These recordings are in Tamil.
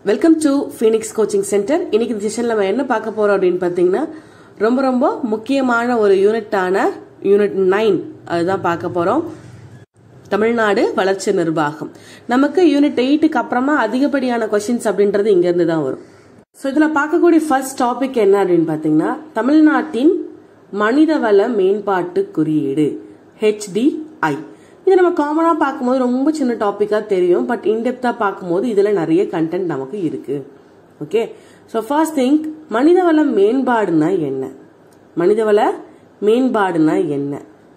welcome to Phoenix coaching centre இன்னைக்கு இந்த செஷன்ல நம்ம என்ன பார்க்க போறோம் அப்படின்னு பார்த்தீங்கன்னா ரொம்ப ரொம்ப முக்கியமான ஒரு யூனிட்டான யூனிட் நைன் அதுதான் பார்க்க போறோம் தமிழ்நாடு வளர்ச்சி நிர்வாகம் நமக்கு யூனிட் எயிட்டுக்கு அப்புறமா அதிகப்படியான கொஸ்டின்ஸ் அப்படின்றது இங்க இருந்து தான் வரும் ஸோ இதுல பார்க்கக்கூடிய ஃபர்ஸ்ட் டாபிக் என்ன அப்படின்னு பார்த்தீங்கன்னா தமிழ்நாட்டின் மனிதவள மேம்பாட்டு குறியீடு ஹெச்டிஐ இது நம்ம காமனா பார்க்கும்போது ரொம்ப சின்ன டாபிக்கா தெரியும் பட் இன்டெப்தா பார்க்கும்போது இதுல நிறைய கண்டென்ட் நமக்கு இருக்கு ஓகே ஸோ ஃபர்ஸ்ட் திங் மனிதவள மேம்பாடுனா என்ன மனிதவள மேம்பாடுனா என்ன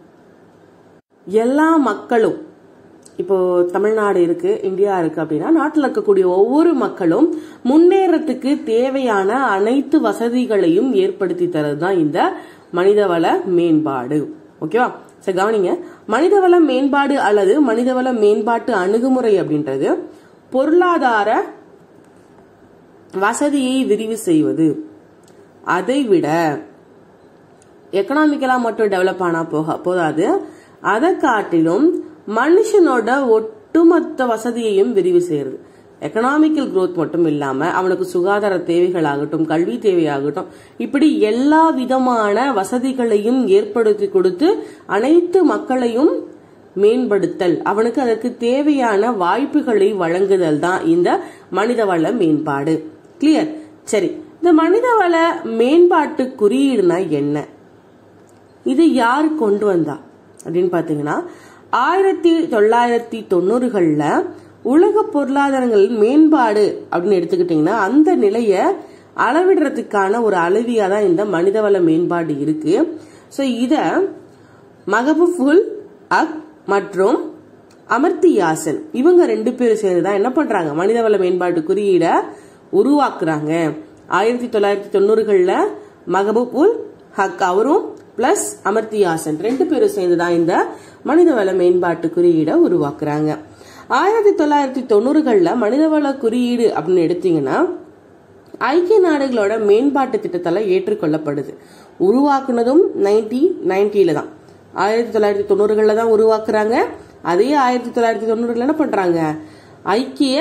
எல்லா மக்களும் இப்போ தமிழ்நாடு இருக்கு இந்தியா இருக்கு அப்படின்னா நாட்டில் இருக்கக்கூடிய ஒவ்வொரு மக்களும் முன்னேறத்துக்கு தேவையான அனைத்து வசதிகளையும் ஏற்படுத்தி தரது தான் இந்த மனிதவள மேம்பாடு ஓகேவா சரி கவனிங்க மனிதவள மேம்பாடு அல்லது மனிதவள மேம்பாட்டு அணுகுமுறை அப்படின்றது பொருளாதார வசதியை விரிவு செய்வது அதை விட எக்கனாமிக்கலா மட்டும் டெவலப் ஆனா போக போதாது அதை காட்டிலும் மனுஷனோட ஒட்டுமொத்த வசதியையும் விரிவு செய்யறது எக்கனாமிக்கல் growth மட்டும் இல்லாம அவனுக்கு சுகாதார தேவைகள் ஆகட்டும் கல்வி தேவையாகட்டும் இப்படி எல்லா விதமான வசதிகளையும் ஏற்படுத்தி கொடுத்து அனைத்து மக்களையும் மேம்படுத்தல் அவனுக்கு அதற்கு தேவையான வாய்ப்புகளை வழங்குதல் தான் இந்த மனிதவள மேம்பாடு கிளியர் சரி இந்த மனிதவள மேம்பாட்டு குறியீடுனா என்ன இது யார் கொண்டு வந்தா அப்படின்னு பாத்தீங்கன்னா ஆயிரத்தி தொள்ளாயிரத்தி தொண்ணூறுகள்ல உலக பொருளாதாரங்களின் மேம்பாடு அப்படின்னு எடுத்துக்கிட்டீங்கன்னா அந்த நிலைய அளவிடுறதுக்கான ஒரு அளவியா தான் இந்த மனிதவள மேம்பாடு இருக்கு ஸோ இத மகபுல் அக் மற்றும் அமர்த்தியாசன் இவங்க ரெண்டு பேரும் சேர்ந்து தான் என்ன பண்றாங்க மனிதவள மேம்பாட்டு குறியீட உருவாக்குறாங்க ஆயிரத்தி தொள்ளாயிரத்தி தொண்ணூறுகள்ல மகபூப் உல் ஹக் அவரும் பிளஸ் அமர்த்தியாசன் ரெண்டு பேரும் சேர்ந்து தான் இந்த மனிதவள மேம்பாட்டு குறியீடை உருவாக்குறாங்க ஆயிரத்தி தொள்ளாயிரத்தி தொண்ணூறுகள்ல மனிதவள குறியீடு அப்படின்னு எடுத்தீங்கன்னா ஐக்கிய நாடுகளோட மேம்பாட்டு திட்டத்தால ஏற்றுக்கொள்ளப்படுது உருவாக்குனதும் நைன்டி நைன்டில தான் ஆயிரத்தி தொள்ளாயிரத்தி தொண்ணூறுகள்ல தான் உருவாக்குறாங்க அதே ஆயிரத்தி தொள்ளாயிரத்தி தொண்ணூறுல என்ன பண்றாங்க ஐக்கிய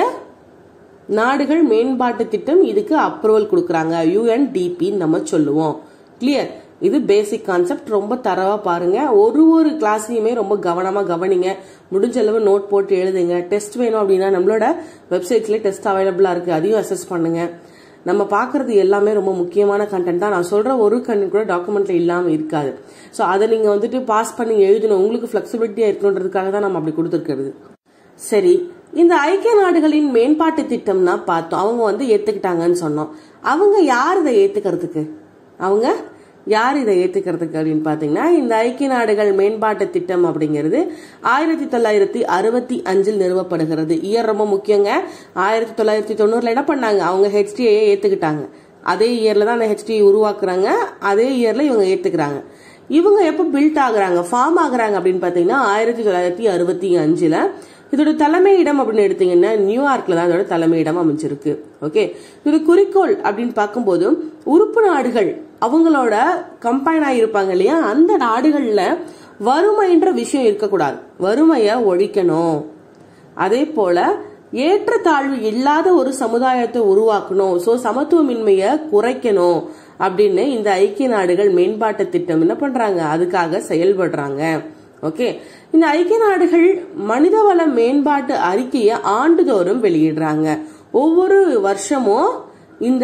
நாடுகள் மேம்பாட்டு திட்டம் இதுக்கு அப்ரூவல் கொடுக்கறாங்க யூஎன்டிபி நம்ம சொல்லுவோம் கிளியர் இது பேசிக் கான்செப்ட் ரொம்ப தரவா பாருங்க ஒரு ஒரு கிளாஸையுமே ரொம்ப கவனமா கவனிங்க முடிஞ்ச அளவு நோட் போட்டு எழுதுங்க டெஸ்ட் வேணும் அப்படின்னா நம்மளோட வெப்சைட்ல டெஸ்ட் அவைலபிளா இருக்கு அதையும் அசஸ் பண்ணுங்க நம்ம பாக்குறது எல்லாமே ரொம்ப முக்கியமான கண்டென்ட் தான் நான் சொல்ற ஒரு கண்டென்ட் கூட டாக்குமெண்ட்ல இல்லாம இருக்காது ஸோ அதை நீங்க வந்துட்டு பாஸ் பண்ணி எழுதணும் உங்களுக்கு பிளெக்சிபிலிட்டியா இருக்கணுன்றதுக்காக தான் நம்ம அப்படி கொடுத்துருக்கிறது சரி இந்த ஐக்கிய நாடுகளின் மேம்பாட்டு திட்டம்னா பார்த்தோம் அவங்க வந்து ஏத்துக்கிட்டாங்கன்னு சொன்னோம் அவங்க யார் இதை ஏத்துக்கிறதுக்கு அவங்க யார் இதை ஏத்துக்கிறதுக்கு அப்படின்னு பாத்தீங்கன்னா இந்த ஐக்கிய நாடுகள் மேம்பாட்டு திட்டம் அப்படிங்கிறது ஆயிரத்தி தொள்ளாயிரத்தி அறுபத்தி அஞ்சில் நிறுவப்படுகிறது இயர் ரொம்ப முக்கியங்க ஆயிரத்தி தொள்ளாயிரத்தி தொண்ணூறுல என்ன பண்ணாங்க அவங்க ஹெச்டிஐ ஏத்துக்கிட்டாங்க அதே இயர்ல தான் அந்த ஹெச்டிஐ உருவாக்குறாங்க அதே இயர்ல இவங்க ஏத்துக்கிறாங்க இவங்க எப்ப பில்ட் ஆகுறாங்க ஃபார்ம் ஆகுறாங்க அப்படின்னு பாத்தீங்கன்னா ஆயிரத்தி தொள்ளாயிரத்தி அறுபத்தி அஞ்சுல இதோட தலைமையிடம் அப்படின்னு எடுத்தீங்கன்னா நியூயார்க்ல தான் இதோட தலைமையிடம் அமைஞ்சிருக்கு ஓகே இது குறிக்கோள் அப்படின்னு பார்க்கும்போது உறுப்பு நாடுகள் அவங்களோட கம்பைன் ஆகியிருப்பாங்க இல்லையா அந்த நாடுகள்ல வறுமைன்ற விஷயம் இருக்கக்கூடாது வறுமைய ஒழிக்கணும் அதே போல ஏற்றத்தாழ்வு இல்லாத ஒரு சமுதாயத்தை உருவாக்கணும் ஸோ சமத்துவமின்மையை குறைக்கணும் அப்படின்னு இந்த ஐக்கிய நாடுகள் மேம்பாட்டு திட்டம் என்ன பண்றாங்க அதுக்காக செயல்படுறாங்க ஓகே இந்த ஐக்கிய நாடுகள் மனிதவள மேம்பாட்டு அறிக்கையை ஆண்டுதோறும் வெளியிடுறாங்க ஒவ்வொரு வருஷமும் இந்த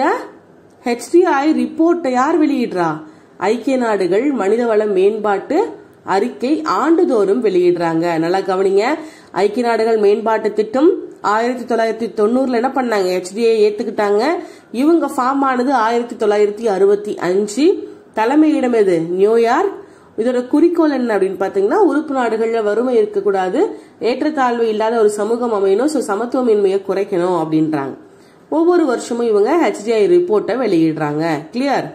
ஹெச்டிஐ ரிப்போர்ட்டை யார் வெளியிடுறா ஐக்கிய நாடுகள் மனிதவள மேம்பாட்டு அறிக்கை ஆண்டுதோறும் வெளியிடுறாங்க நல்லா கவனிங்க ஐக்கிய நாடுகள் மேம்பாட்டு திட்டம் ஆயிரத்தி தொள்ளாயிரத்தி தொண்ணூறுல என்ன பண்ணாங்க ஹெச்டிஐ ஏத்துக்கிட்டாங்க இவங்க ஃபார்ம் ஆனது ஆயிரத்தி தொள்ளாயிரத்தி அறுபத்தி அஞ்சு தலைமையிடம் எது நியூயார்க் இதோட குறிக்கோள் என்ன அப்படின்னு பாத்தீங்கன்னா உறுப்பு நாடுகள்ல வறுமை இருக்கக்கூடாது ஏற்றத்தாழ்வு இல்லாத ஒரு சமூகம் அமையணும் ஸோ சமத்துவமின்மையை குறைக்கணும் அப்படின்றாங்க ஒவ்வொரு வருஷமும் இவங்க ஹெச்டிஐ ரிப்போர்ட்டை வெளியிடுறாங்க கிளியர்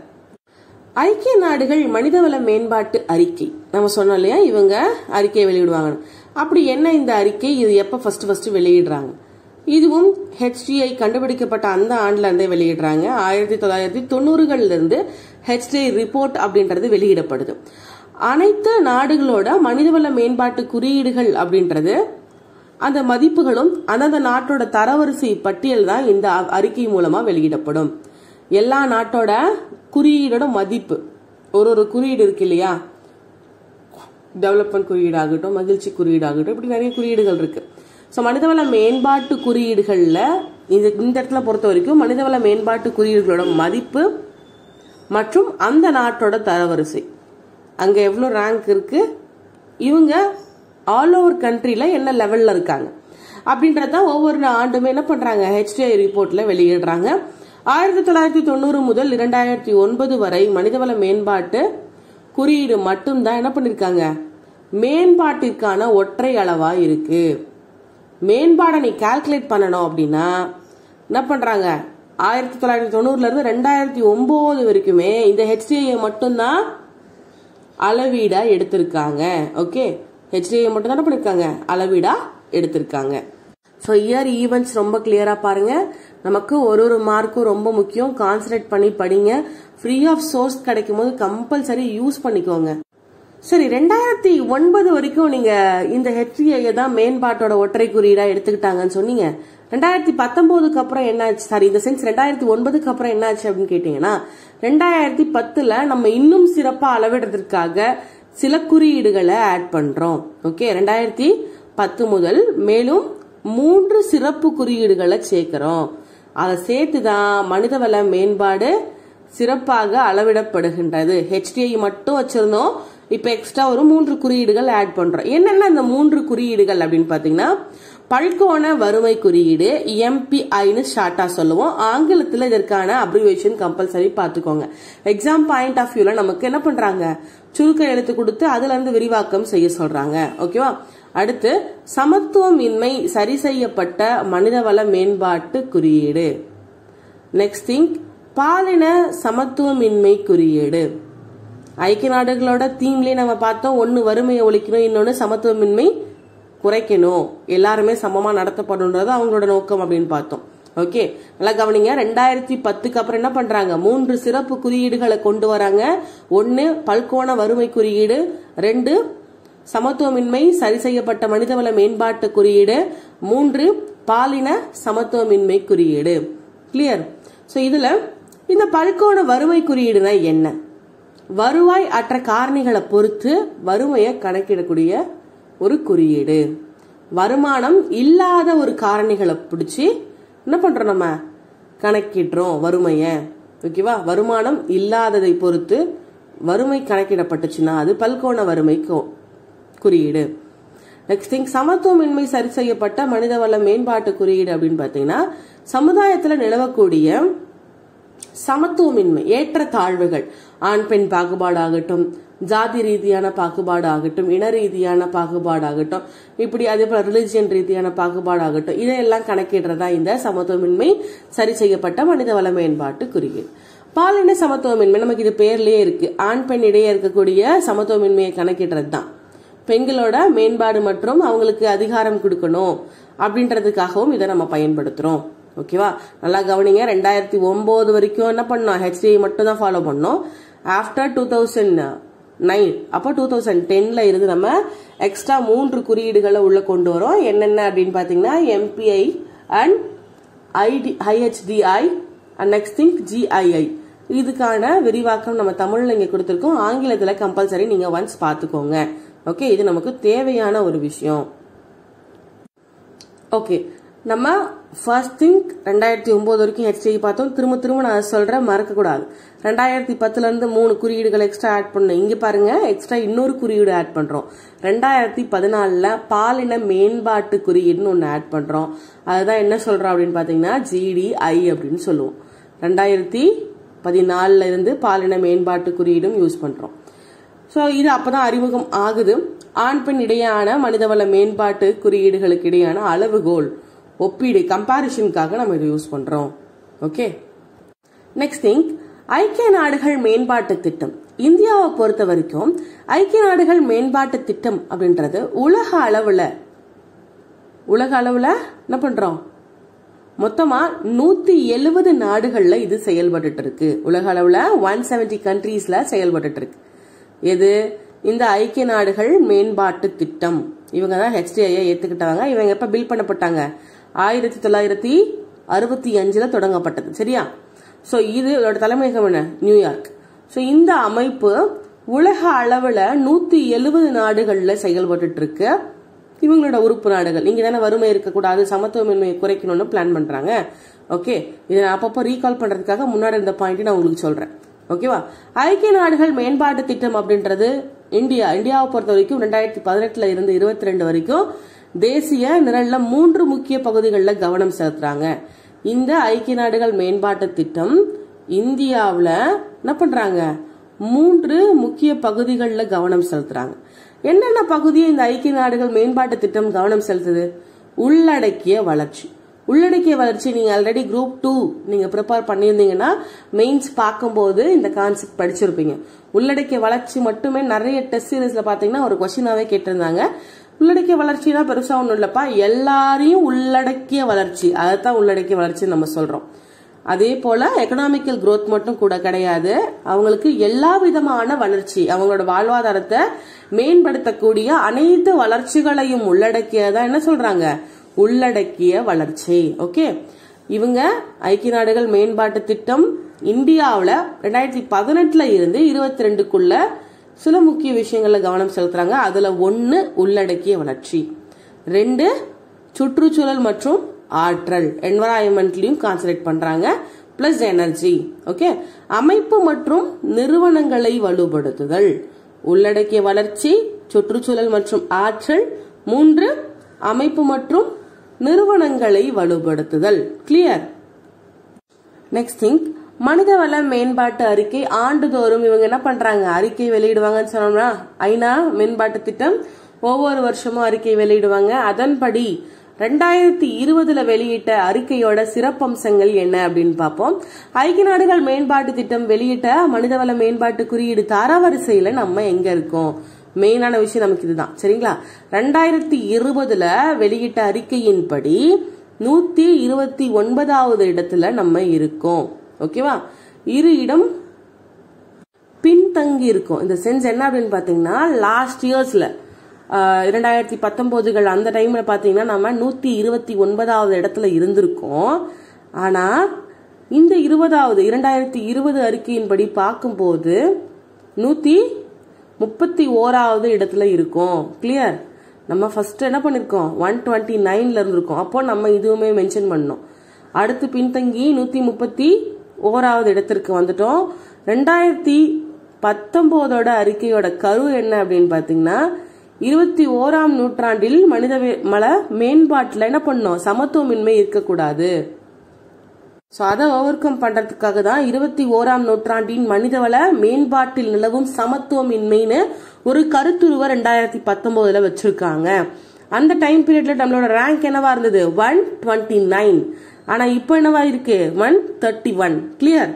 ஐக்கிய நாடுகள் மனிதவள மேம்பாட்டு அறிக்கை நம்ம சொன்னோம் இல்லையா இவங்க அறிக்கையை வெளியிடுவாங்க அப்படி என்ன இந்த அறிக்கை இது எப்ப ஃபர்ஸ்ட் ஃபர்ஸ்ட் வெளியிடுறாங்க இதுவும் ஹெச்டிஐ கண்டுபிடிக்கப்பட்ட அந்த ஆண்டுல இருந்தே வெளியிடுறாங்க ஆயிரத்தி தொள்ளாயிரத்தி தொண்ணூறுகள்ல இருந்து ஹெச்டிஐ ரிப்போர்ட் அப்படின்றது வெளியிடப்படுது அனைத்து நாடுகளோட மனிதவள மேம்பாட்டு குறியீடுகள் அப்படின்றது அந்த மதிப்புகளும் அந்தந்த நாட்டோட தரவரிசை பட்டியல் தான் இந்த அ- அறிக்கை மூலமா வெளியிடப்படும் எல்லா நாட்டோட குறியீடோட மதிப்பு ஒரு ஒரு குறியீடு இருக்கு இல்லையா டெவலப்மெண்ட் குறியீடாகட்டும் மகிழ்ச்சி குறியீடாகட்டும் இப்படி நிறைய குறியீடுகள் இருக்கு ஸோ மனிதவள மேம்பாட்டு குறியீடுகளில் இந்த இந்த இடத்துல பொறுத்த வரைக்கும் மனிதவள மேம்பாட்டு குறியீடுகளோட மதிப்பு மற்றும் அந்த நாட்டோட தரவரிசை அங்கே எவ்வளோ ரேங்க் இருக்கு இவங்க ஆல் ஓவர் கண்ட்ரியில் என்ன லெவலில் இருக்காங்க அப்படின்றத ஒவ்வொரு ஆண்டுமே என்ன பண்ணுறாங்க ஹெச்டிஐ ரிப்போர்ட்டில் வெளியிடுறாங்க ஆயிரத்தி தொள்ளாயிரத்தி தொண்ணூறு முதல் இரண்டாயிரத்தி ஒன்பது வரை மனிதவள மேம்பாட்டு குறியீடு மட்டும்தான் என்ன பண்ணிருக்காங்க மேம்பாட்டிற்கான ஒற்றை அளவா இருக்கு மேம்பாடை நீ கால்குலேட் பண்ணணும் அப்படின்னா என்ன பண்றாங்க ஆயிரத்தி தொள்ளாயிரத்தி தொண்ணூறுல இருந்து ரெண்டாயிரத்தி ஒன்பது வரைக்குமே இந்த ஹெச்டிஐ மட்டும்தான் அளவீடா எடுத்திருக்காங்க ஓகே ஹெச்டிஐ மட்டும் தான் பண்ணிருக்காங்க அளவீடா எடுத்திருக்காங்க ஸோ இயர் ஈவெண்ட்ஸ் ரொம்ப கிளியரா பாருங்க நமக்கு ஒரு ஒரு மார்க்கும் ரொம்ப முக்கியம் கான்சன்ட்ரேட் பண்ணி படிங்க ஃப்ரீ ஆஃப் சோர்ஸ் கிடைக்கும் போது கம்பல்சரி யூஸ் பண்ணிக்கோங்க சரி ரெண்டாயிரத்தி ஒன்பது வரைக்கும் நீங்க இந்த ஹெச்டிஐ தான் மேம்பாட்டோட ஒற்றை குறியீடா எடுத்துக்கிட்டாங்கன்னு சொன்னீங்க ரெண்டாயிரத்தி பத்தொன்பதுக்கு அப்புறம் என்னாச்சு சாரி இந்த சென்ஸ் ரெண்டாயிரத்தி ஒன்பதுக்கு அப்புறம் என்னாச்சு அப்படின்னு கேட்டீங்கன்னா ரெண்டாயிரத்தி பத்துல நம்ம இன்னும் சிறப்பா அளவிடுறதுக்காக சில குறியீடுகளை ஆட் பண்றோம் ஓகே ரெண்டாயிரத்தி பத்து முதல் மேலும் மூன்று சிறப்பு குறியீடுகளை சேர்க்கிறோம் அதை சேர்த்து தான் மனிதவள மேம்பாடு சிறப்பாக அளவிடப்படுகின்றது ஹெச்டிஐ மட்டும் வச்சிருந்தோம் இப்போ எக்ஸ்ட்ரா ஒரு மூன்று குறியீடுகள் ஆட் பண்றோம் என்னென்ன இந்த மூன்று குறியீடுகள் அப்படின்னு பாத்தீங்கன்னா பல்கோண வறுமை குறியீடு எம்பிஐன்னு ஷார்ட்டா சொல்லுவோம் ஆங்கிலத்தில் இதற்கான அப்ரிவேஷன் கம்பல்சரி பார்த்துக்கோங்க எக்ஸாம் பாயிண்ட் ஆஃப் வியூல நமக்கு என்ன பண்றாங்க சுருக்க எழுத்து கொடுத்து அதுல இருந்து விரிவாக்கம் செய்ய சொல்றாங்க ஓகேவா அடுத்து சமத்துவமின்மை சரி செய்யப்பட்ட மனிதவள மேம்பாட்டு குறியீடு நெக்ஸ்ட் திங் பாலின சமத்துவமின்மை குறியீடு ஐக்கிய நாடுகளோட தீம்லயே நம்ம பார்த்தோம் ஒன்னு வறுமையை ஒழிக்கணும் இன்னொன்னு சமத்துவமின்மை குறைக்கணும் எல்லாருமே சமமா நடத்தப்படணுன்றது அவங்களோட நோக்கம் அப்படின்னு பார்த்தோம் ஓகே நல்லா கவனிங்க ரெண்டாயிரத்தி பத்துக்கு அப்புறம் என்ன பண்றாங்க மூன்று சிறப்பு குறியீடுகளை கொண்டு வராங்க ஒன்னு பல்கோண வறுமை குறியீடு ரெண்டு சமத்துவமின்மை சரி செய்யப்பட்ட மனிதவள மேம்பாட்டு குறியீடு மூன்று பாலின சமத்துவமின்மை குறியீடு கிளியர் ஸோ இதுல இந்த பல்கோண வறுமை குறியீடுனா என்ன வருவாய் அற்ற காரணிகளை பொறுத்து வறுமையை கணக்கிடக்கூடிய ஒரு குறியீடு வருமானம் இல்லாத ஒரு காரணிகளை பிடிச்சி என்ன பண்றோம் நம்ம கணக்கிடுறோம் வறுமையை ஓகேவா வருமானம் இல்லாததை பொறுத்து வறுமை கணக்கிடப்பட்டுச்சுன்னா அது பல்கோண வறுமை கோ- குறியீடு நெக்ஸ்ட் திங் சமத்துவமின்மை சரி செய்யப்பட்ட மனிதவள மேம்பாட்டு குறியீடு அப்படின்னு பார்த்தீங்கன்னா சமுதாயத்துல நிலவக்கூடிய சமத்துவமின்மை ஏற்ற தாழ்வுகள் ஆண் பெண் பாகுபாடு ஆகட்டும் ஜாதி ரீதியான பாகுபாடு ஆகட்டும் இன ரீதியான பாகுபாடு ஆகட்டும் இப்படி அதே போல ரிலிஜியன் ரீதியான பாகுபாடு ஆகட்டும் இதையெல்லாம் கணக்கிடுறதா இந்த சமத்துவமின்மை சரி செய்யப்பட்ட மனிதவள மேம்பாட்டு குறியீடு பாலின சமத்துவமின்மை நமக்கு இது பேர்லயே இருக்கு ஆண் பெண் இடையே இருக்கக்கூடிய சமத்துவமின்மையை கணக்கிடுறது தான் பெண்களோட மேம்பாடு மற்றும் அவங்களுக்கு அதிகாரம் கொடுக்கணும் அப்படின்றதுக்காகவும் இதை நம்ம பயன்படுத்துறோம் ஓகேவா நல்லா கவனிங்க ரெண்டாயிரத்தி ஒன்பது வரைக்கும் என்ன பண்ணோம் ஹெச்டிஐ மட்டும் தான் ஃபாலோ பண்ணோம் ஆஃப்டர் டூ தௌசண்ட் நைன் அப்போ டூ தௌசண்ட் டென்ல இருந்து நம்ம எக்ஸ்ட்ரா மூன்று குறியீடுகளை உள்ள கொண்டு வரோம் என்னென்ன அப்படின்னு பார்த்தீங்கன்னா MPI and ID IHDI and next thing GII இதுக்கான விரிவாக்கம் நம்ம தமிழ்ல இங்க கொடுத்துருக்கோம் ஆங்கிலத்துல கம்பல்சரி நீங்க ஒன்ஸ் பார்த்துக்கோங்க ஓகே இது நமக்கு தேவையான ஒரு விஷயம் ஓகே நம்ம ஃபர்ஸ்ட் திங் ரெண்டாயிரத்தி ஒன்பது வரைக்கும் ஹெச்டிஐ பார்த்தோம் திரும்ப திரும்ப நான் சொல்றேன் மறக்க கூடாது ரெண்டாயிரத்தி பத்துல இருந்து மூணு குறியீடுகள் எக்ஸ்ட்ரா ஆட் பண்ணோம் இங்க பாருங்க எக்ஸ்ட்ரா இன்னொரு குறியீடு ஆட் பண்றோம் ரெண்டாயிரத்தி பதினாலுல பாலின மேம்பாட்டு குறியீடுன்னு ஒன்று ஆட் பண்றோம் அதுதான் என்ன சொல்றோம் அப்படின்னு பாத்தீங்கன்னா ஜிடிஐ அப்படின்னு சொல்லுவோம் ரெண்டாயிரத்தி பதினாலுல இருந்து பாலின மேம்பாட்டு குறியீடும் யூஸ் பண்றோம் ஸோ இது அப்பதான் அறிமுகம் ஆகுது ஆண் பெண் இடையான மனிதவள மேம்பாட்டு குறியீடுகளுக்கு இடையான அளவுகோல் ஒப்பீடு கம்பாரிஷனுக்காக நம்ம இதை யூஸ் பண்றோம் ஓகே நெக்ஸ்ட் திங் ஐக்கிய நாடுகள் மேம்பாட்டு திட்டம் இந்தியாவை பொறுத்த வரைக்கும் ஐக்கிய நாடுகள் மேம்பாட்டு திட்டம் அப்படின்றது உலக அளவுல உலக அளவுல என்ன பண்றோம் மொத்தமா நூத்தி எழுபது நாடுகள்ல இது செயல்பட்டு இருக்கு உலக அளவுல ஒன் செவன்டி கண்ட்ரீஸ்ல செயல்பட்டு இருக்கு எது இந்த ஐக்கிய நாடுகள் மேம்பாட்டு திட்டம் இவங்க தான் ஹெச்டிஐயை ஏத்துக்கிட்டாங்க இவங்க எப்ப பில் பண்ணப்பட்டாங்க ஆயிரத்தி தொள்ளாயிரத்தி அறுபத்தி அஞ்சுல தொடங்கப்பட்டது சரியா சோ இது இதோட தலைமையகம் என்ன நியூயார்க் சோ இந்த அமைப்பு உலக அளவுல நூத்தி எழுபது நாடுகள்ல செயல்பட்டு இருக்கு இவங்களோட உறுப்பு நாடுகள் இங்க தானே வறுமை இருக்கக்கூடாது சமத்துவமின்மையை குறைக்கணும்னு பிளான் பண்றாங்க ஓகே இதை நான் அப்பப்போ ரீகால் பண்றதுக்காக முன்னாடி இருந்த பாயிண்ட் நான் உங்களுக்கு சொல்றேன் ஓகேவா ஐக்கிய நாடுகள் மேம்பாட்டு திட்டம் அப்படின்றது இந்தியா இந்தியாவை பொறுத்த வரைக்கும் ரெண்டாயிரத்தி பதினெட்டுல இருந்து இருபத்தி ரெண்டு வரைக்கும் தேசிய நிரல்ல மூன்று முக்கிய பகுதிகளில் கவனம் செலுத்துறாங்க இந்த ஐக்கிய நாடுகள் மேம்பாட்டு திட்டம் இந்தியாவில் என்ன பண்றாங்க மூன்று முக்கிய பகுதிகளில் கவனம் செலுத்துறாங்க என்னென்ன பகுதியை இந்த ஐக்கிய நாடுகள் மேம்பாட்டு திட்டம் கவனம் செலுத்துது உள்ளடக்கிய வளர்ச்சி உள்ளடக்கிய வளர்ச்சி நீங்க ஆல்ரெடி குரூப் டூ நீங்க ப்ரிப்பேர் பண்ணியிருந்தீங்கன்னா மெயின்ஸ் பார்க்கும்போது இந்த கான்செப்ட் படிச்சிருப்பீங்க உள்ளடக்கிய வளர்ச்சி மட்டுமே நிறைய டெஸ்ட் சீரீஸ்ல பாத்தீங்கன்னா ஒரு கொஸ்டினாவே கேட்டிருந்தாங்க உள்ளடக்கிய வளர்ச்சினா பெருசா ஒண்ணும் இல்லப்பா எல்லாரையும் உள்ளடக்கிய வளர்ச்சி அதைத்தான் உள்ளடக்கிய வளர்ச்சி நம்ம சொல்றோம் அதே போல எக்கனாமிக்கல் growth மட்டும் கூட கிடையாது அவங்களுக்கு எல்லா விதமான வளர்ச்சி அவங்களோட வாழ்வாதாரத்தை மேம்படுத்தக்கூடிய அனைத்து வளர்ச்சிகளையும் உள்ளடக்கியதா என்ன சொல்றாங்க உள்ளடக்கிய வளர்ச்சி ஓகே இவங்க ஐக்கிய நாடுகள் மேம்பாட்டு திட்டம் இந்தியாவில் ரெண்டாயிரத்தி பதினெட்டுல இருந்து இருபத்தி ரெண்டுக்குள்ள சில முக்கிய விஷயங்கள்ல கவனம் செலுத்துறாங்க அதுல ஒன்னு உள்ளடக்கிய வளர்ச்சி ரெண்டு சுற்றுச்சூழல் மற்றும் ஆற்றல் என்வரான்மெண்ட்லயும் கான்சன்ட்ரேட் பண்றாங்க பிளஸ் எனர்ஜி ஓகே அமைப்பு மற்றும் நிறுவனங்களை வலுப்படுத்துதல் உள்ளடக்கிய வளர்ச்சி சுற்றுச்சூழல் மற்றும் ஆற்றல் மூன்று அமைப்பு மற்றும் நிறுவனங்களை வலுப்படுத்துதல் கிளியர் நெக்ஸ்ட் திங் மனிதவள மேம்பாட்டு அறிக்கை ஆண்டுதோறும் இவங்க என்ன பண்றாங்க அறிக்கை வெளியிடுவாங்கன்னு சொன்னோம்னா ஐநா மேம்பாட்டு திட்டம் ஒவ்வொரு வருஷமும் அறிக்கை வெளியிடுவாங்க அதன்படி ரெண்டாயிரத்தி இருபதுல வெளியிட்ட அறிக்கையோட சிறப்பம்சங்கள் என்ன அப்படின்னு பார்ப்போம் ஐக்கிய நாடுகள் மேம்பாட்டு திட்டம் வெளியிட்ட மனிதவள மேம்பாட்டு குறியீடு தரவரிசையில நம்ம எங்க இருக்கோம் மெயினான விஷயம் நமக்கு இதுதான் சரிங்களா ரெண்டாயிரத்தி இருபதுல வெளியிட்ட அறிக்கையின்படி நூத்தி இருபத்தி ஒன்பதாவது இடத்துல நம்ம இருக்கோம் ஓகேவா இரு இடம் பின்தங்கி இருக்கும் இந்த சென்ஸ் என்ன அப்படின்னு பாத்தீங்கன்னா லாஸ்ட் இயர்ஸ்ல இரண்டாயிரத்தி பத்தொன்பதுகள் அந்த டைம்ல பாத்தீங்கன்னா நம்ம நூத்தி இருபத்தி ஒன்பதாவது இடத்துல இருந்திருக்கோம் ஆனா இந்த இருபதாவது இரண்டாயிரத்தி இருபது அறிக்கையின்படி பார்க்கும்போது நூத்தி முப்பத்தி ஓராவது இடத்துல இருக்கோம் கிளியர் நம்ம ஃபர்ஸ்ட் என்ன பண்ணிருக்கோம் ஒன் டுவெண்ட்டி நைன்ல இருந்திருக்கோம் அப்போ நம்ம இதுவுமே மென்ஷன் பண்ணோம் அடுத்து பின்தங்கி நூத்தி முப்பத்தி ஓராவது இடத்திற்கு வந்துட்டோம் ரெண்டாயிரத்தி பத்தொன்பதோட அறிக்கையோட கரு என்ன அப்படின்னு பாத்தீங்கன்னா இருபத்தி ஓராம் நூற்றாண்டில் மனித மல மேம்பாட்டுல என்ன பண்ணோம் சமத்துவமின்மை இருக்கக்கூடாது ஸோ அதை ஓவர் கம் பண்றதுக்காக தான் இருபத்தி ஓராம் நூற்றாண்டின் மனிதவள மேம்பாட்டில் நிலவும் சமத்துவமின்மைன்னு ஒரு கருத்துருவ ரெண்டாயிரத்தி பத்தொன்பதுல வச்சிருக்காங்க அந்த டைம் பீரியட்ல நம்மளோட ரேங்க் என்னவா இருந்தது ஒன் டுவெண்ட்டி நைன் ஆனா இப்போ என்னவா இருக்கு ஒன் தேர்ட்டி ஒன் கிளியர்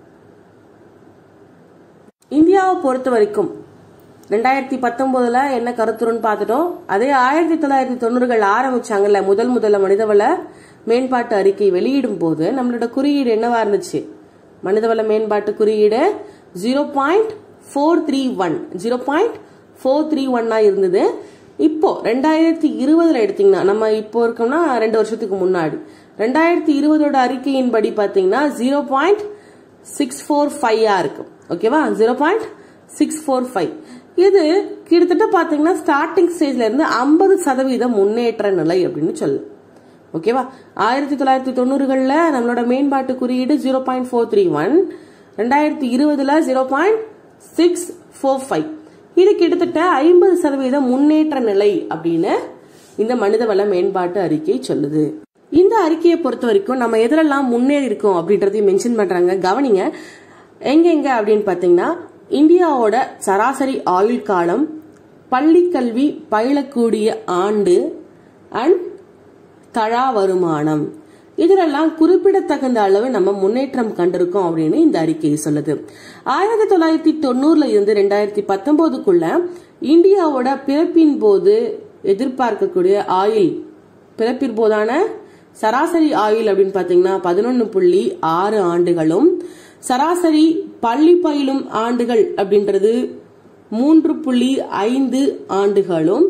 இந்தியாவை பொறுத்த வரைக்கும் ரெண்டாயிரத்தி பத்தொன்பதுல என்ன கருத்துருன்னு பார்த்துட்டோம் அதே ஆயிரத்தி தொள்ளாயிரத்தி தொண்ணூறுகள் ஆரம்பிச்சாங்கல்ல முதல் முதல்ல மனிதவள மேம்பாட்டு அறிக்கை வெளியிடும் போது நம்மளோட குறியீடு என்னவா இருந்துச்சு மனிதவள மேம்பாட்டு குறியீடு zero point four three one zero point four three ஒன்னா இருந்தது இப்போ ரெண்டாயிரத்தி இருபதுல எடுத்தீங்கன்னா நம்ம இப்போ இருக்கோம்னா ரெண்டு வருஷத்துக்கு முன்னாடி ரெண்டாயிரத்தி இருபதோட அறிக்கையின்படி பாத்தீங்கன்னா ஜீரோ பாயிண்ட் சிக்ஸ் ஃபோர் ஃபைவா இருக்கு ஓகேவா zero point six four five இது கிட்டத்தட்ட பாத்தீங்கன்னா ஸ்டார்டிங் ஸ்டேஜ்ல இருந்து ஐம்பது சதவீத முன்னேற்ற நிலை அப்படின்னு சொல்லு ஓகேவா ஆயிரத்தி தொள்ளாயிரத்தி தொண்ணூறுகள்ல நம்மளோட மேம்பாட்டு குறியீடு zero point four three one ரெண்டாயிரத்தி இருபதுல zero point six four five இது கிட்டத்தட்ட ஐம்பது சதவீத முன்னேற்ற நிலை அப்படின்னு இந்த மனிதவள மேம்பாட்டு அறிக்கை சொல்லுது இந்த அறிக்கையை பொறுத்த வரைக்கும் நம்ம எதிரெல்லாம் முன்னேறி இருக்கோம் அப்படின்றதையும் மென்ஷன் பண்றாங்க கவனிங்க எங்க எங்க அப்படின்னு பாத்தீங்கன்னா இந்தியாவோட சராசரி ஆயுள் காலம் பள்ளி கல்வி பயிலக்கூடிய ஆண்டு அண்ட் தழா வருமானம் இதிலெல்லாம் குறிப்பிடத்தகுந்த அளவு நம்ம முன்னேற்றம் கண்டிருக்கோம் அப்படின்னு இந்த அறிக்கை சொல்லுது ஆயிரத்தி தொள்ளாயிரத்தி தொண்ணூறுல இருந்து ரெண்டாயிரத்தி பத்தொன்பதுக்குள்ள இந்தியாவோட பிறப்பின் போது எதிர்பார்க்கக்கூடிய ஆயில் பிறப்பின் போதான சராசரி ஆயுள் அப்படின்னு பாத்தீங்கன்னா பதினொன்னு புள்ளி ஆறு ஆண்டுகளும் சராசரி பள்ளி பயிலும் ஆண்டுகள் அப்படின்றது மூன்று புள்ளி ஐந்து ஆண்டுகளும்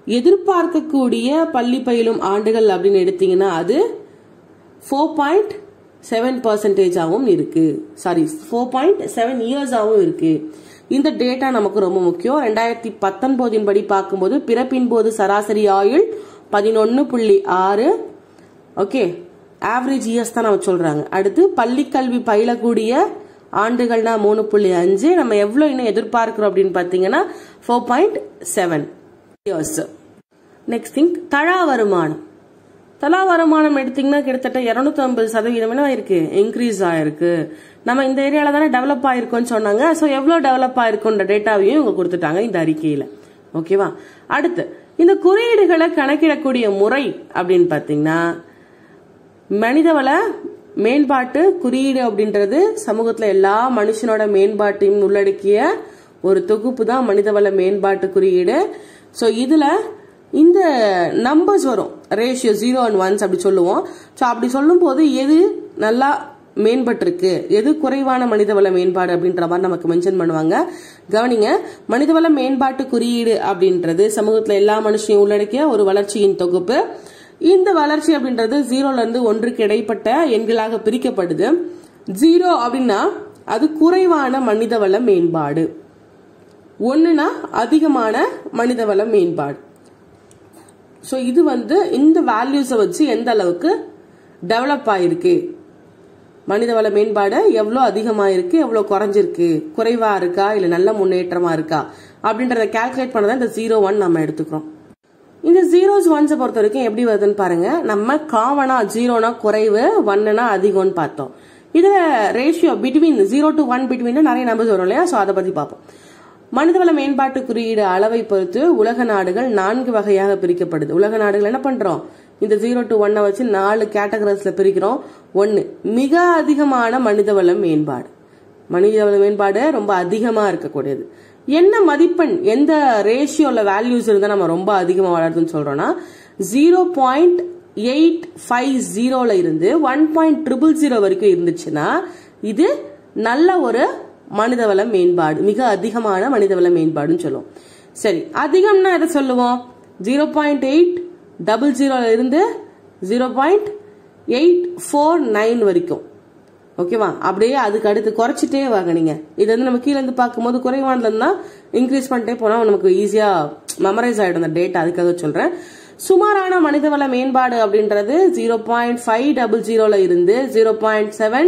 எதிர்பார்க்கக்கூடிய பள்ளி பயிலும் ஆண்டுகள் அப்படின்னு எடுத்தீங்கன்னா அது ஃபோர் பாயிண்ட் செவன் பர்சன்டேஜாகவும் இருக்கு சாரி ஃபோர் பாயிண்ட் செவன் இயர்ஸாகவும் இருக்கு இந்த டேட்டா நமக்கு ரொம்ப முக்கியம் ரெண்டாயிரத்தி பத்தொன்பதின் படி பார்க்கும்போது பிறப்பின் போது சராசரி ஆயுள் பதினொன்று புள்ளி ஆறு ஓகே ஆவரேஜ் இயர்ஸ் தான் நம்ம சொல்றாங்க அடுத்து பள்ளி கல்வி பயிலக்கூடிய ஆண்டுகள்னா மூணு புள்ளி அஞ்சு நம்ம எவ்வளோ இன்னும் எதிர்பார்க்கிறோம் அப்படின்னு பார்த்தீங்கன்னா four point seven years next thing தழா வருமானம் தலா வருமானம் எடுத்தீங்கன்னா கிட்டத்தட்ட இருநூத்தி ஐம்பது சதவீதம் என்ன ஆயிருக்கு இன்க்ரீஸ் ஆயிருக்கு நம்ம இந்த ஏரியால தானே டெவலப் ஆயிருக்கோம்னு சொன்னாங்க ஸோ எவ்வளோ டெவலப் ஆயிருக்குன்ற டேட்டாவையும் இவங்க கொடுத்துட்டாங்க இந்த அறிக்கையில ஓகேவா அடுத்து இந்த குறியீடுகளை கணக்கிடக்கூடிய முறை அப்படின்னு பார்த்தீங்கன்னா மனிதவள மேம்பாட்டு குறியீடு அப்படின்றது சமூகத்துல எல்லா மனுஷனோட மேம்பாட்டையும் உள்ளடக்கிய ஒரு தொகுப்பு தான் மனிதவள மேம்பாட்டு குறியீடு ஸோ இதுல இந்த நம்பர்ஸ் வரும் ரேஷியோ ஜீரோ அண்ட் ஒன்ஸ் அப்படி சொல்லுவோம் ஸோ அப்படி சொல்லும் போது எது நல்லா மேம்பட்டிருக்கு எது குறைவான மனிதவள மேம்பாடு அப்படின்ற மாதிரி நமக்கு மென்ஷன் பண்ணுவாங்க கவனிங்க மனிதவள மேம்பாட்டு குறியீடு அப்படின்றது சமூகத்துல எல்லா மனுஷனையும் உள்ளடக்கிய ஒரு வளர்ச்சியின் தொகுப்பு இந்த வளர்ச்சி அப்படின்றது ஜீரோல இருந்து ஒன்றுக்கு இடைப்பட்ட எண்களாக பிரிக்கப்படுது ஜீரோ அப்படின்னா அது குறைவான மனிதவள மேம்பாடு ஒண்ணுனா அதிகமான மனிதவள மேம்பாடு ஸோ இது வந்து இந்த வேல்யூஸை வச்சு எந்த அளவுக்கு டெவலப் ஆயிருக்கு மனிதவள மேம்பாடு எவ்வளோ அதிகமாக இருக்கு எவ்வளோ குறைஞ்சிருக்கு குறைவா இருக்கா இல்லை நல்ல முன்னேற்றமா இருக்கா அப்படின்றத கால்குலேட் பண்ணதான் இந்த ஜீரோ ஒன் நம்ம எடுத்துக்கிறோம் இந்த ஜீரோஸ் ஒன்ஸை பொறுத்த வரைக்கும் எப்படி வருதுன்னு பாருங்க நம்ம காமனா ஜீரோனா குறைவு ஒன்னுனா அதிகம்னு பார்த்தோம் இதுல ratio between zero to one between நிறைய நம்பர்ஸ் வரும் இல்லையா ஸோ அதை பத்தி பார்ப்போம் மனிதவள மேம்பாட்டு குறியீடு அளவை பொறுத்து உலக நாடுகள் நான்கு வகையாக பிரிக்கப்படுது உலக நாடுகள் என்ன பண்றோம் இந்த ஜீரோ டு ஒன்னை வச்சு நாலு கேட்டகரிஸ்ல பிரிக்கிறோம் ஒன்னு மிக அதிகமான மனிதவள மேம்பாடு மனிதவள மேம்பாடு ரொம்ப அதிகமா இருக்கக்கூடியது என்ன மதிப்பெண் எந்த ரேஷியோல வேல்யூஸ் இருந்தா நம்ம ரொம்ப அதிகமா வளருதுன்னு சொல்றோம்னா ஜீரோ பாயிண்ட் எயிட் ஃபைவ் ஜீரோல இருந்து ஒன் பாயிண்ட் ட்ரிபிள் ஜீரோ வரைக்கும் இருந்துச்சுன்னா இது நல்ல ஒரு மனிதவள மேம்பாடு மிக அதிகமான மனிதவள மேம்பாடுன்னு சொல்லுவோம் சரி அதிகம்னா எதை சொல்லுவோம் ஜீரோ பாயிண்ட் எயிட் டபுள் ஜீரோல இருந்து zero point eight four nine வரைக்கும் ஓகேவா அப்படியே அதுக்கு அடுத்து குறைச்சிட்டே வாங்க நீங்க இது வந்து நம்ம கீழே இருந்து பார்க்கும்போது குறைவானதுல இருந்தா இன்க்ரீஸ் பண்ணிட்டே போனா நமக்கு ஈஸியா மெமரைஸ் ஆயிடும் அந்த டேட் அதுக்காக சொல்றேன் சுமாரான மனிதவள மேம்பாடு அப்படின்றது ஜீரோ பாயிண்ட் ஃபைவ் டபுள் ஜீரோல இருந்து zero point seven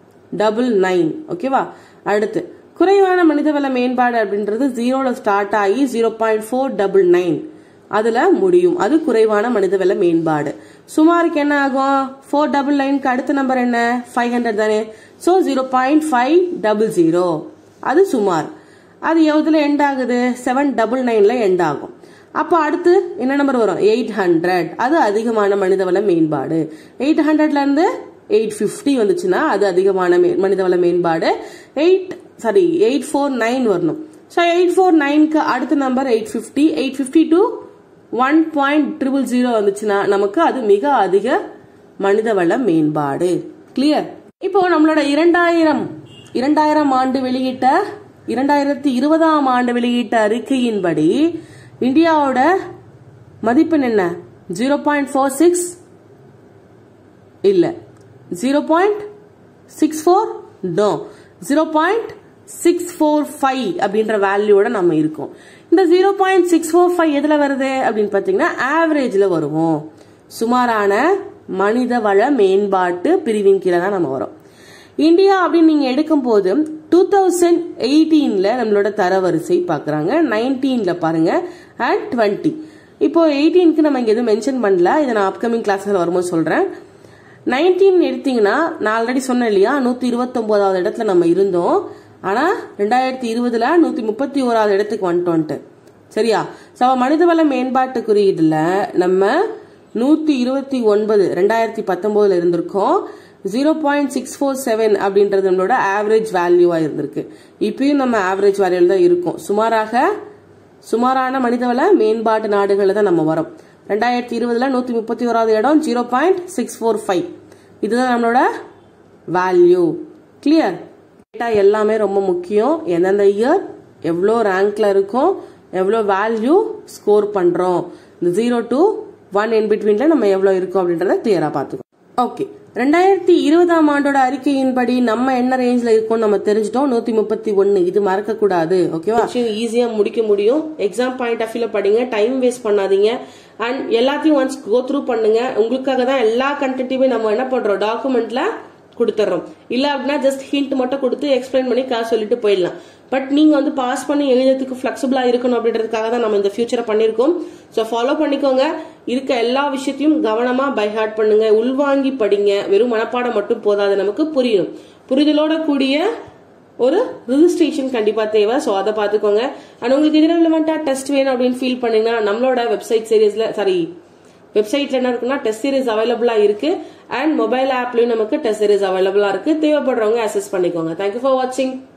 double nine ஓகேவா அடுத்து குறைவான மனிதவள மேம்பாடு அப்படின்றது ஜீரோல ஸ்டார்ட் ஆகி zero point four double nine அதுல முடியும் அது குறைவான மனிதவள மேம்பாடு சுமாருக்கு என்ன ஆகும் ஃபோர் டபுள் நைனுக்கு அடுத்த நம்பர் என்ன ஃபைவ் ஹண்ட்ரட் தானே so zero point five double zero அது சுமார் அது எவ்வளவுல எண்ட் ஆகுது செவன் டபுள் நைன்ல எண்ட் ஆகும் அப்போ அடுத்து என்ன நம்பர் வரும் எயிட் ஹண்ட்ரட் அது அதிகமான மனிதவள மேம்பாடு எயிட் ஹண்ட்ரட்ல இருந்து எயிட் ஃபிஃப்டி வந்துச்சுன்னா அது அதிகமான மே- மனிதவள மேம்பாடு eight sorry eight four nine வரணும் ஸோ எயிட் ஃபோர் நைன்க்கு அடுத்த number eight fifty eight fifty to one point triple zero வந்துச்சுன்னா நமக்கு அது மிக அதிக மனிதவள மேம்பாடு கிளியர் இப்போ நம்மளோட இரண்டாயிரம் இரண்டாயிரம் ஆண்டு வெளியிட்ட இரண்டாயிரத்தி இருபதாம் ஆண்டு வெளியிட்ட அறிக்கையின்படி இந்தியாவோட மதிப்பெண் என்ன ஜீரோ பாயிண்ட் ஃபோர் சிக்ஸ் இல்ல zero point six four no zero point six four five அப்படின்ற வேல்யூவோட நம்ம இருக்கோம் இந்த zero point six four five எதுல வருது அப்படின்னு பார்த்தீங்கன்னா ஆவரேஜ்ல வருவோம் சுமாரான மனித வள மேம்பாட்டு பிரிவின் கீழே தான் நம்ம வரோம் இந்தியா அப்படின்னு நீங்க எடுக்கும் போது டூ தௌசண்ட் எயிட்டீன்ல நம்மளோட தரவரிசை பார்க்கறாங்க நைன்டீன்ல பாருங்க அண்ட் டுவெண்ட்டி இப்போ எயிட்டீனுக்கு நம்ம இங்க எதுவும் மென்ஷன் பண்ணல இதை நான் அப்கமிங் கிளாஸ்ல வரும்போது சொல்றேன் நைன்டீன் எடுத்தீங்கன்னா நான் ஆல்ரெடி சொன்னேன் இல்லையா நூத்தி இருபத்தொன்பதாவது இடத்துல நம்ம இருந்தோம் ஆனா ரெண்டாயிரத்தி இருபதுல நூத்தி முப்பத்தி ஓராவது இடத்துக்கு வந்துட்டோன்ட்டு சரியா சவ மனிதவள மேம்பாட்டு குறியீடுல நம்ம நூத்தி இருபத்தி ஒன்பது ரெண்டாயிரத்தி பத்தொன்பதுல இருந்திருக்கோம் zero point six four seven அப்படின்றது நம்மளோட ஆவரேஜ் வேல்யூவா இருந்திருக்கு இப்பயும் நம்ம ஆவரேஜ் வேல்யூல தான் இருக்கோம் சுமாராக சுமாரான மனிதவள மேம்பாட்டு நாடுகளில் தான் நம்ம வரோம் ரெண்டாயிரத்தி இருபதுல நூத்தி முப்பத்தி ஓராவது இடம் zero point six four five இதுதான் நம்மளோட வேல்யூ கிளியர் டேட்டா எல்லாமே ரொம்ப முக்கியம் எந்தெந்த இயர் எவ்வளோ ரேங்க்ல இருக்கும் எவ்வளோ வேல்யூ ஸ்கோர் பண்றோம் இந்த ஜீரோ டு ஒன் இன் பிட்வீன்ல நம்ம எவ்வளோ இருக்கோம் அப்படின்றத கிளியரா பார்த்துக்கோ ஓகே ரெண்டாயிரத்தி இருபதாம் ஆண்டோட அறிக்கையின்படி நம்ம என்ன ரேஞ்ச்ல இருக்கோம் நம்ம தெரிஞ்சிட்டோம் நூத்தி முப்பத்தி ஒன்னு இது மறக்க கூடாது ஓகேவா ஈஸியா முடிக்க முடியும் எக்ஸாம் பாயிண்ட் ஆஃப் வியூல படிங்க டைம் வேஸ்ட் பண்ணாதீங்க அண்ட் எல்லாத்தையும் ஒன்ஸ் கோ த்ரூ பண்ணுங்க உங்களுக்காக தான் எல்லா கண்டென்ட்டையுமே நம்ம என்ன பண்றோம் டாக்குமெண்ட்ல கொடுத்துட்றோம் இல்ல அப்படின்னா ஜஸ்ட் ஹிண்ட் மட்டும் கொடுத்து எக்ஸ்பிளைன் பண்ணி கிளாஸ் சொல்லிட்டு போயிடலாம் பட் நீங்க வந்து பாஸ் பண்ணி எழுதுறதுக்கு ஃபிளெக்சிபிளா இருக்கணும் அப்படின்றதுக்காக தான் நம்ம இந்த ஃபியூச்சரை பண்ணிருக்கோம் ஸோ ஃபாலோ பண்ணிக்கோங்க இருக்க எல்லா விஷயத்தையும் கவனமா பை ஹார்ட் பண்ணுங்க உள்வாங்கி படிங்க வெறும் மனப்பாடம் மட்டும் போதாது நமக்கு புரியணும் புரிதலோட கூடிய ஒரு ரிஜிஸ்ட்ரேஷன் கண்டிப்பா தேவை ஸோ அதை பார்த்துக்கோங்க அண்ட் உங்களுக்கு இது ரெலவெண்டா டெஸ்ட் வேணும் அப்படின்னு ஃபீல் பண்ணீங்கன்னா நம்மளோட வெப்சைட் சீரீஸ்ல சாரி வெப்சைட்ல என்ன இருக்குன்னா டெஸ்ட் சீரிஸ் அவைலபிளா இருக்கு அண்ட் மொபைல் ஆப்லயும் நமக்கு டெஸ்ட் சீரிஸ் அவைலபிளா இருக்கு தேவைப்படுறவங்க அசஸ் பண்ணிக்கோங்க தேங்க்யூ ஃபார் வாட்சிங்